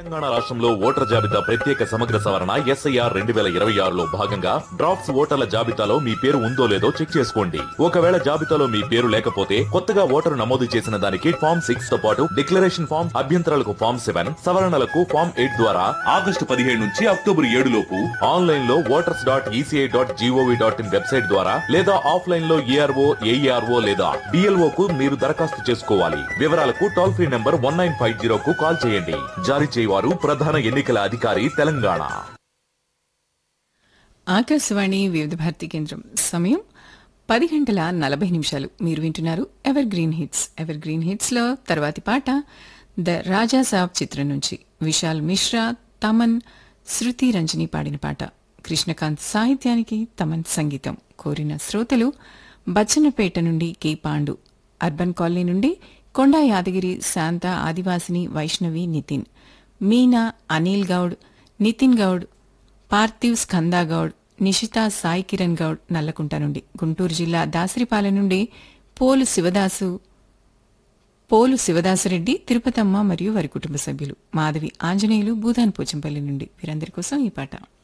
తెలంగాణ రాష్ట్రంలో ఓటర్ జాబితా ప్రత్యేక సమగ్ర సవరణ ఎస్ఐఆర్ రెండు వేల ఇరవై ఆరులో భాగంగా డ్రాఫ్ట్స్ ఓటర్ల జాబితాలో మీ పేరు ఉందో లేదో చెక్ చేసుకోండి ఒకవేళ జాబితాలో మీ పేరు లేకపోతే కొత్తగా ఓటరు నమోదు చేసిన దానికి ఫామ్ సిక్స్ తో పాటు డిక్లరేషన్ ఫామ్ అభ్యంతరాలకు ఫామ్ సెవెన్ సవరణలకు ఫామ్ ఎయిట్ ద్వారా ఆగస్టు పదిహేడు నుంచి అక్టోబర్ ఏడు లోపు ఆన్లైన్ లో voters dot ECI dot GOV dot in website ద్వారా లేదా ఆఫ్లైన్ లో ఏఆర్ఓ ఏఈఆర్ఓ లేదా డిఎల్ఓ కు మీరు దరఖాస్తు చేసుకోవాలి వివరాలకు toll free number one nine five zero కు కాల్ చేయండి జారీ చేయవారు ప్రధాన ఎన్నికల అధికారి తెలంగాణ ఆకాశవాణి వివిధ భారతి కేంద్రం సమయం పది గంటల నలభై నిమిషాలు మీరు వింటున్నారు evergreen hits evergreen hits లో తర్వాతి పాట ద రాజా సాబ్ చిత్రం నుంచి విశాల్ మిశ్రా తమన్ శృతి రంజని పాడిన పాట కృష్ణకాంత్ సాహిత్యానికి తమన్ సంగీతం కోరిన శ్రోతలు బచ్చన్నపేట నుండి కె పాండు అర్బన్ కాలనీ నుండి కొండా యాదగిరి శాంత ఆదివాసిని వైష్ణవి నితిన్ మీనా అనిల్ గౌడ్ నితిన్ గౌడ్ పార్థివ్ స్కందా గౌడ్ నిషిత సాయి కిరణ్ గౌడ్ నల్లకుంట నుండి గుంటూరు జిల్లా దాసరిపాలెం నుండి పోలు శివదాసు పోలు శివదాసరెడ్డి తిరుపతమ్మ మరియు వారి కుటుంబ సభ్యులు మాధవి ఆంజనేయులు భూదాన్ పోచంపల్లి నుండి వీరందరి కోసం ఈ పాట